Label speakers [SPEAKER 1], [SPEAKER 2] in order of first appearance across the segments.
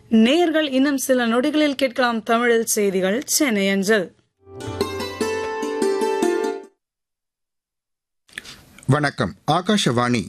[SPEAKER 1] நேயர்கள் இன்னும் சில நொடிகளில் கேட்கலாம் தமிழில் செய்திகள் சென்னை அஞ்சல்
[SPEAKER 2] வணக்கம் ஆகாஷவாணி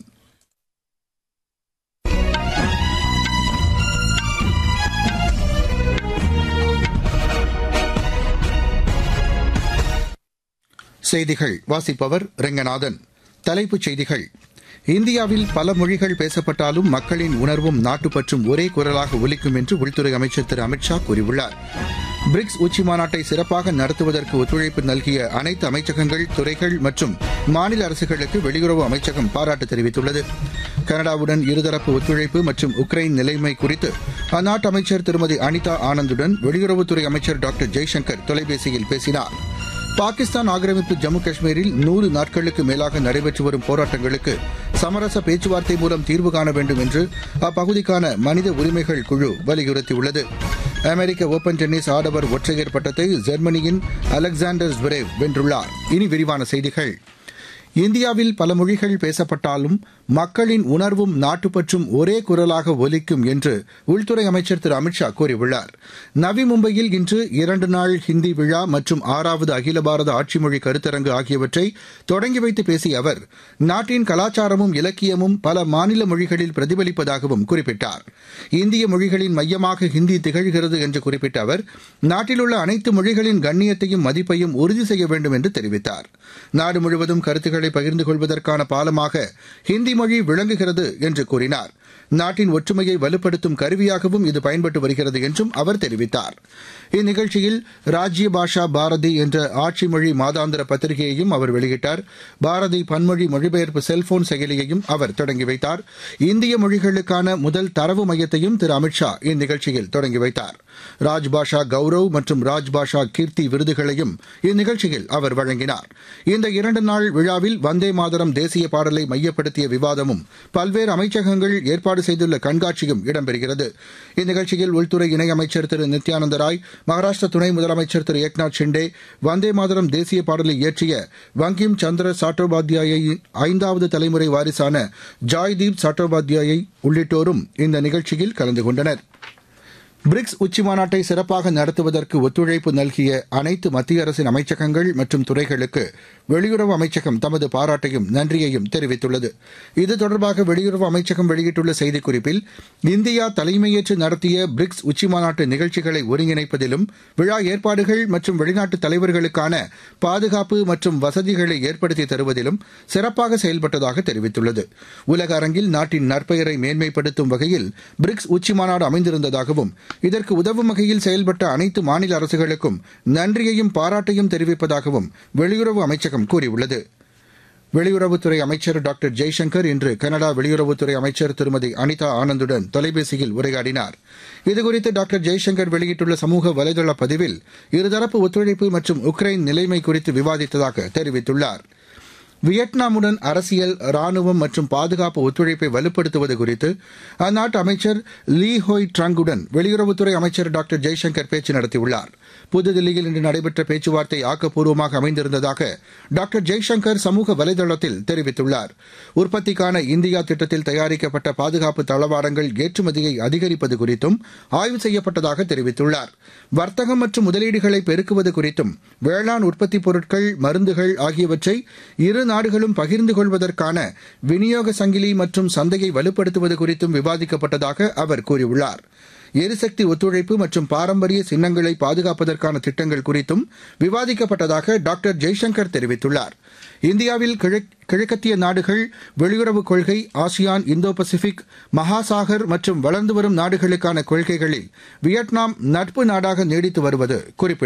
[SPEAKER 2] செய்திகள் வாசிப்பவர் ரெங்கநாதன் தலைப்புச் செய்திகள் இந்தியாவில் பல மொழிகள் பேசப்பட்டாலும் மக்களின் உணர்வும் நாட்டுப்பற்றும் ஒரே குரலாக ஒலிக்கும் என்று உள்துறை அமைச்சர் திரு அமித்ஷா கூறியுள்ளார் பிரிக்ஸ் உச்சி மாநாட்டை சிறப்பாக நடத்துவதற்கு ஒத்துழைப்பு நல்கிய அனைத்து அமைச்சகங்கள் துறைகள் மற்றும் மாநில அரசுகளுக்கு வெளியுறவு அமைச்சகம் பாராட்டு தெரிவித்துள்ளது கனடாவுடன் இருதரப்பு ஒத்துழைப்பு மற்றும் உக்ரைன் நிலைமை குறித்து அந்நாட்டு அமைச்சர் திருமதி அனிதா ஆனந்துடன் வெளியுறவுத்துறை அமைச்சர் டாக்டர் ஜெய்சங்கர் தொலைபேசியில் பேசினார் பாகிஸ்தான் ஆக்கிரமிப்பு ஜம்மு காஷ்மீரில் நூறு நாட்களுக்கு மேலாக நடைபெற்று வரும் போராட்டங்களுக்கு சமரச பேச்சுவார்த்தை மூலம் தீர்வு காண வேண்டும் என்று அப்பகுதிக்கான மனித உரிமைகள் குழு வலியுறுத்தியுள்ளது அமெரிக்க ஓபன் டென்னிஸ் ஆடவர் ஒற்றையர் பட்டத்தை ஜெர்மனியின் அலெக்சாண்டர் ஸ்வரேவ் வென்றுள்ளார் இனி விரிவான செய்திகள் இந்தியாவில் பல மொழிகள் பேசப்பட்டாலும் மக்களின் உணர்வும் நாட்டுப்பற்றும் ஒரே குரலாக ஒலிக்கும் என்று உள்துறை அமைச்சர் திரு அமித்ஷா கூறியுள்ளார் நவி மும்பையில் இன்று இரண்டு நாள் ஹிந்தி விழா மற்றும் ஆறாவது அகில பாரத ஆட்சி மொழி கருத்தரங்கு ஆகியவற்றை தொடங்கி வைத்து பேசிய அவர் நாட்டின் கலாச்சாரமும் இலக்கியமும் பல மாநில மொழிகளில் பிரதிபலிப்பதாகவும் குறிப்பிட்டார் இந்திய மொழிகளின் மையமாக ஹிந்தி திகழ்கிறது என்று குறிப்பிட்ட அவர் நாட்டில் உள்ள அனைத்து மொழிகளின் கண்ணியத்தையும் மதிப்பையும் உறுதி செய்ய வேண்டும் என்று தெரிவித்தார் நாடு முழுவதும் கருத்துக்களை பகிர்ந்து கொள்வதற்கான பாலமாக ஹிந்தி மொழி விளங்குகிறது என்று கூறினார் நாட்டின் ஒற்றுமையை வலுப்படுத்தும் கருவியாகவும் இது பயன்பட்டு வருகிறது என்றும் அவர் தெரிவித்தார் இந்நிகழ்ச்சியில் ராஜ்ய பாஷா பாரதி என்ற ஆட்சி மொழி மாதாந்திர பத்திரிகையையும் அவர் வெளியிட்டார் பாரதி பன்மொழி மொழிபெயர்ப்பு செல்போன் செயலியையும் அவர் தொடங்கி வைத்தார் இந்திய மொழிகளுக்கான முதல் தரவு மையத்தையும் திரு அமித்ஷா இந்நிகழ்ச்சியில் தொடங்கி வைத்தார் ராஜ்பாஷா கௌரவ் மற்றும் ராஜ்பாஷா கீர்த்தி விருதுகளையும் இந்நிகழ்ச்சியில் அவர் வழங்கினார் இந்த இரண்டு நாள் விழாவில் வந்தே மாதரம் தேசிய பாடலை மையப்படுத்திய விவாதமும் பல்வேறு அமைச்சகங்கள் ஏற்பாடு செய்துள்ள கண்காட்சியும் இடம்பெறுகிறது இந்நிகழ்ச்சியில் உள்துறை இணையமைச்சர் திரு நித்யானந்த ராய் மகாராஷ்டிர துணை முதலமைச்சர் திரு ஏக்நாத் ஷிண்டே வந்தே மாதரம் தேசிய பாடலை இயற்றிய வங்கிம் சந்திர சாட்டோபாத்யாயை ஐந்தாவது தலைமுறை வாரிசான ஜாய்தீப் சாட்டோபாத்யாயை உள்ளிட்டோரும் இந்த நிகழ்ச்சியில் கலந்து கொண்டனர் பிரிக்ஸ் உச்சி மாநாட்டை சிறப்பாக நடத்துவதற்கு ஒத்துழைப்பு நல்கிய அனைத்து மத்திய அரசின் அமைச்சகங்கள் மற்றும் துறைகளுக்கு வெளியுறவு அமைச்சகம் தமது பாராட்டையும் நன்றியையும் தெரிவித்துள்ளது இது தொடர்பாக வெளியுறவு அமைச்சகம் வெளியிட்டுள்ள செய்திக்குறிப்பில் இந்தியா தலைமையேற்று நடத்திய பிரிக்ஸ் உச்சி மாநாட்டு நிகழ்ச்சிகளை ஒருங்கிணைப்பதிலும் விழா ஏற்பாடுகள் மற்றும் வெளிநாட்டு தலைவர்களுக்கான பாதுகாப்பு மற்றும் வசதிகளை ஏற்படுத்தி தருவதிலும் சிறப்பாக செயல்பட்டதாக தெரிவித்துள்ளது உலக அரங்கில் நாட்டின் நற்பெயரை மேன்மைப்படுத்தும் வகையில் பிரிக்ஸ் உச்சி மாநாடு அமைந்திருந்ததாகவும் இதற்கு உதவும் வகையில் செயல்பட்ட அனைத்து மாநில அரசுகளுக்கும் நன்றியையும் பாராட்டையும் தெரிவிப்பதாகவும் வெளியுறவு அமைச்சகம் கூறியுள்ளது வெளியுறவுத்துறை அமைச்சர் டாக்டர் ஜெய்சங்கர் இன்று கனடா வெளியுறவுத்துறை அமைச்சர் திருமதி அனிதா ஆனந்துடன் தொலைபேசியில் உரையாடினார் இதுகுறித்து டாக்டர் ஜெய்சங்கர் வெளியிட்டுள்ள சமூக வலைதள பதிவில் இருதரப்பு ஒத்துழைப்பு மற்றும் உக்ரைன் நிலைமை குறித்து விவாதித்ததாக தெரிவித்துள்ளார் வியட்நாமுடன் அரசியல் ராணுவம் மற்றும் பாதுகாப்பு ஒத்துழைப்பை வலுப்படுத்துவது குறித்து அந்நாட்டு அமைச்சர் லீ ஹோய் ட்ரங்குடன் வெளியுறவுத்துறை அமைச்சர் டாக்டர் ஜெய்சங்கர் பேச்சு நடத்தியுள்ளார் புதுதில்லியில் இன்று நடைபெற்ற பேச்சுவார்த்தை ஆக்கப்பூர்வமாக அமைந்திருந்ததாக டாக்டர் ஜெய்சங்கர் சமூக வலைதளத்தில் தெரிவித்துள்ளார் உற்பத்திக்கான இந்தியா திட்டத்தில் தயாரிக்கப்பட்ட பாதுகாப்பு தளவாடங்கள் ஏற்றுமதியை அதிகரிப்பது குறித்தும் ஆய்வு செய்யப்பட்டதாக தெரிவித்துள்ளார் வர்த்தகம் மற்றும் முதலீடுகளை பெருக்குவது குறித்தும் வேளாண் உற்பத்தி பொருட்கள் மருந்துகள் ஆகியவற்றை இரு நாடுகளும் பகிர்ந்து கொள்வதற்கான விநியோக சங்கிலி மற்றும் சந்தையை வலுப்படுத்துவது குறித்தும் விவாதிக்கப்பட்டதாக அவர் கூறியுள்ளார் எரிசக்தி ஒத்துழைப்பு மற்றும் பாரம்பரிய சின்னங்களை பாதுகாப்பதற்கான திட்டங்கள் குறித்தும் விவாதிக்கப்பட்டதாக டாக்டர் ஜெய்சங்கர் தெரிவித்துள்ளார் இந்தியாவில் கிழக்கத்திய நாடுகள் வெளியுறவு கொள்கை ஆசியான் இந்தோ பசிபிக் மகாசாகர் மற்றும் வளர்ந்து வரும் நாடுகளுக்கான கொள்கைகளில் வியட்நாம் நட்பு நாடாக நீடித்து வருவது குறிப்பிட்டார்